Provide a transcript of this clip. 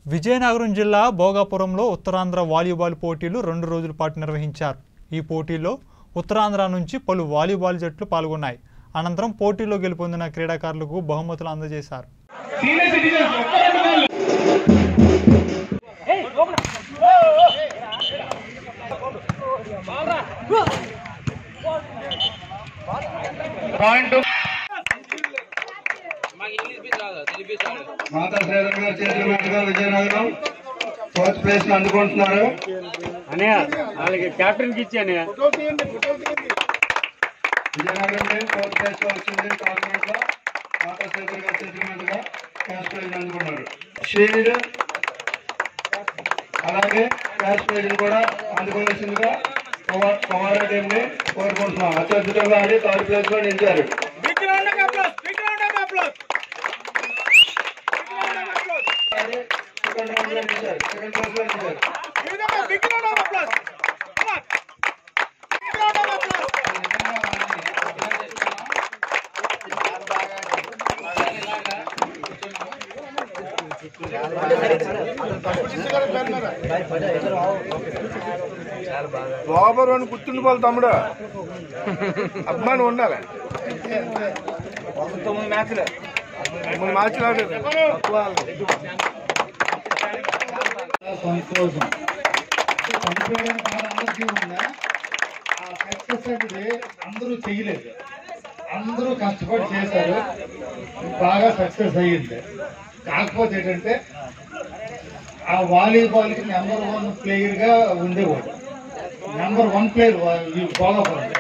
విజయనగరం జిల్లా భోగాపురంలో ఉత్తరాంధ్ర వాలీబాల్ పోటీలు రెండు రోజుల పాటు నిర్వహించారు ఈ పోటీల్లో ఉత్తరాంధ్ర నుంచి పలు వాలీబాల్ జట్లు పాల్గొన్నాయి అనంతరం పోటీలో గెలుపొందిన క్రీడాకారులకు బహుమతులు అందజేశారు సీనియర్ సిటిజన్స్ ఒక్క రెండు బాల్ పాయింట్ మాతా శ్రీధర్ గారు చేతుల మీదుగా విజయనగరం ఫోర్త్ ప్లేస్ ని అందుకుంటున్నారు అన్నయ్య వాళ్ళకి కెప్టెన్ కి ఇచ్చి అన్నయ్య విజయనగరం టీం ఫోర్త్ ప్లేస్ లో వచ్చింది టోర్నమెంట్ లో మాతా శ్రీధర్ గారు చేతుల మీదుగా క్యాష్ ప్రైజ్ అందుకున్నారు షీల్డ్ అలాగే క్యాష్ ప్రైజ్ కూడా అందుకోవాల్సిందిగా పవా- పవారా టీం ని కోరుకుంటున్నాం అత్యద్భుతంగా ఆడి థర్డ్ ప్లేస్ లో నిలిచారు సెకండ్ రౌండ్ లో నిలిచారు సెకండ్ ప్లేస్ లో నిలిచారు బాబర్ అని గుర్తుండిపోవాలి తమ్ముడు అభిమానం ఉండాలి తొమ్మిది మ్యాచ్లు తొమ్మిది మ్యాచ్లు ఆడారు సంతోషం చనిపోయడానికి బాధ అందరికీ ఉందా ఆ సక్సెస్ అనేది అందరూ చేయలేదు అందరూ కష్టపడి చేశారు బాగా సక్సెస్ అయ్యింది కాకపోతే ఏంటంటే ఆ వాలీబాల్ కి నెంబర్ వన్ ప్లేయర్ గా ఉండేవాడు నెంబర్ వన్ ప్లేయర్ భోగపురం